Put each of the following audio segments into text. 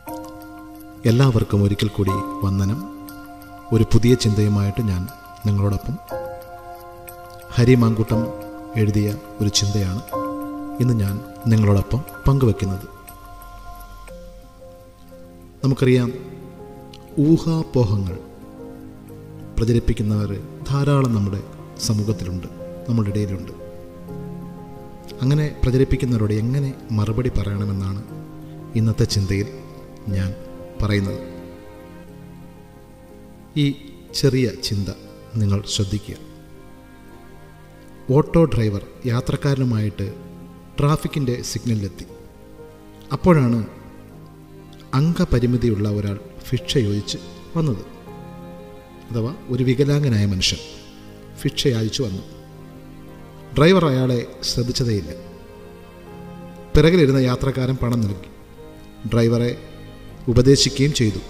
എല്ലാവർക്കും ഒരിക്കൽ കൂടി വന്ദനം ഒരു പുതിയ ചിന്തയുമായിട്ട് ഞാൻ നിങ്ങളോടൊപ്പം ഹരി മാങ്കൂട്ടം എഴുതിയ ഒരു ചിന്തയാണ് ഇന്ന് ഞാൻ നിങ്ങളോടൊപ്പം പങ്കുവെക്കുന്നത് നമുക്കറിയാം ഊഹാപോഹങ്ങൾ പ്രചരിപ്പിക്കുന്നവർ ധാരാളം നമ്മുടെ സമൂഹത്തിലുണ്ട് നമ്മുടെ ഇടയിലുണ്ട് അങ്ങനെ പ്രചരിപ്പിക്കുന്നവരോട് എങ്ങനെ മറുപടി പറയണമെന്നാണ് ഇന്നത്തെ ചിന്തയിൽ ഞാൻ പറയുന്നത് ഈ ചെറിയ ചിന്ത നിങ്ങൾ ശ്രദ്ധിക്കുക ഓട്ടോ ഡ്രൈവർ യാത്രക്കാരനുമായിട്ട് ട്രാഫിക്കിൻ്റെ സിഗ്നലിലെത്തി അപ്പോഴാണ് അംഗപരിമിതിയുള്ള ഒരാൾ ഭിക്ഷ ചോദിച്ച് വന്നത് അഥവാ ഒരു വികലാംഗനായ മനുഷ്യൻ ഭിക്ഷ യാചിച്ചു വന്നു ഡ്രൈവർ അയാളെ ശ്രദ്ധിച്ചതേയില്ല പിറകിലിരുന്ന യാത്രക്കാരൻ പണം നൽകി ഡ്രൈവറെ ഉപദേശിക്കുകയും ചെയ്തു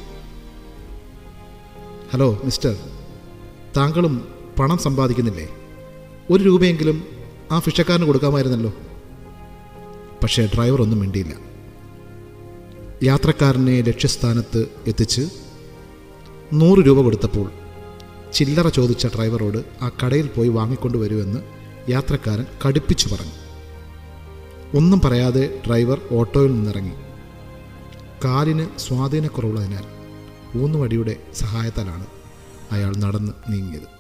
ഹലോ മിസ്റ്റർ താങ്കളും പണം സമ്പാദിക്കുന്നില്ലേ ഒരു രൂപയെങ്കിലും ആ ഭിക്ഷക്കാരന് കൊടുക്കാമായിരുന്നല്ലോ പക്ഷേ ഡ്രൈവർ ഒന്നും മിണ്ടിയില്ല യാത്രക്കാരനെ ലക്ഷ്യസ്ഥാനത്ത് എത്തിച്ച് നൂറ് രൂപ കൊടുത്തപ്പോൾ ചില്ലറ ചോദിച്ച ഡ്രൈവറോട് ആ കടയിൽ പോയി വാങ്ങിക്കൊണ്ടുവരുമെന്ന് യാത്രക്കാരൻ കടുപ്പിച്ചു പറഞ്ഞു ഒന്നും പറയാതെ ഡ്രൈവർ ഓട്ടോയിൽ നിന്നിറങ്ങി കാലിന് സ്വാധീനക്കുറവുള്ളതിനാൽ ഊന്നുവടിയുടെ സഹായത്താലാണ് അയാൾ നടന്ന് നീങ്ങിയത്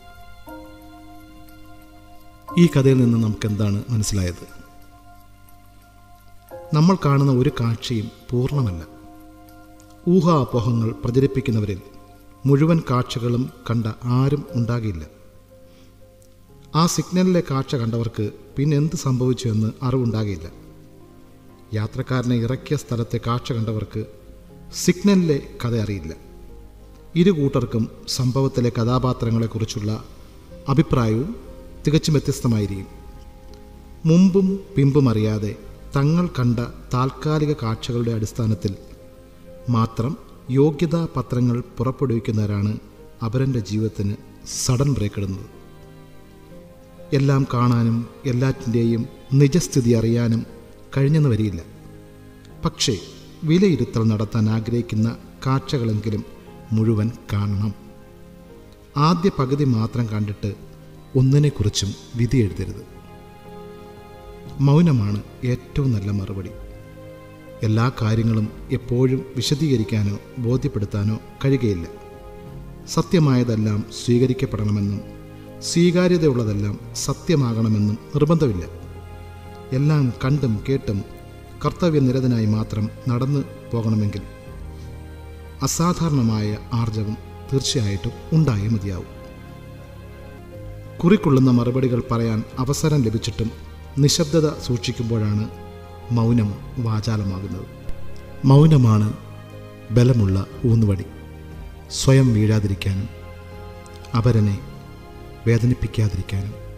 ഈ കഥയിൽ നിന്ന് നമുക്ക് എന്താണ് മനസ്സിലായത് നമ്മൾ കാണുന്ന ഒരു കാഴ്ചയും പൂർണ്ണമല്ല ഊഹാപോഹങ്ങൾ പ്രചരിപ്പിക്കുന്നവരിൽ മുഴുവൻ കാഴ്ചകളും കണ്ട ആരും ഉണ്ടാകില്ല ആ സിഗ്നലിലെ കാഴ്ച കണ്ടവർക്ക് പിന്നെ എന്ത് സംഭവിച്ചു എന്ന് അറിവുണ്ടാകില്ല യാത്രക്കാരനെ ഇറക്കിയ സ്ഥലത്തെ കാഴ്ച കണ്ടവർക്ക് സിഗ്നലിലെ കഥ അറിയില്ല ഇരു കൂട്ടർക്കും സംഭവത്തിലെ കഥാപാത്രങ്ങളെക്കുറിച്ചുള്ള അഭിപ്രായവും തികച്ചും വ്യത്യസ്തമായിരിക്കും മുമ്പും പിമ്പും അറിയാതെ തങ്ങൾ കണ്ട താൽക്കാലിക കാഴ്ചകളുടെ അടിസ്ഥാനത്തിൽ മാത്രം യോഗ്യതാ പത്രങ്ങൾ പുറപ്പെടുവിക്കുന്നവരാണ് അപരൻ്റെ ജീവിതത്തിന് സഡൻ ബ്രേക്ക് ഇടുന്നത് എല്ലാം കാണാനും എല്ലാറ്റിൻ്റെയും നിജസ്ഥിതി അറിയാനും കഴിഞ്ഞെന്ന് വരിയില്ല പക്ഷേ വിലയിരുത്തൽ നടത്താൻ ആഗ്രഹിക്കുന്ന കാഴ്ചകളെങ്കിലും മുഴുവൻ കാണണം ആദ്യ പകുതി മാത്രം കണ്ടിട്ട് ഒന്നിനെക്കുറിച്ചും വിധി എഴുതരുത് മൗനമാണ് ഏറ്റവും നല്ല മറുപടി എല്ലാ കാര്യങ്ങളും എപ്പോഴും വിശദീകരിക്കാനോ ബോധ്യപ്പെടുത്താനോ കഴിയുകയില്ല സത്യമായതെല്ലാം സ്വീകരിക്കപ്പെടണമെന്നും സ്വീകാര്യതയുള്ളതെല്ലാം സത്യമാകണമെന്നും നിർബന്ധമില്ല എല്ലാം കണ്ടും കേട്ടും കർത്തവ്യനിരതനായി മാത്രം നടന്നു പോകണമെങ്കിൽ അസാധാരണമായ ആർജവം തീർച്ചയായിട്ടും ഉണ്ടായേ മതിയാവും കുറിക്കൊള്ളുന്ന മറുപടികൾ പറയാൻ അവസരം ലഭിച്ചിട്ടും നിശബ്ദത സൂക്ഷിക്കുമ്പോഴാണ് മൗനം വാചാലമാകുന്നത് മൗനമാണ് ബലമുള്ള ഊന്നുവടി സ്വയം വീഴാതിരിക്കാനും അവരനെ വേദനിപ്പിക്കാതിരിക്കാനും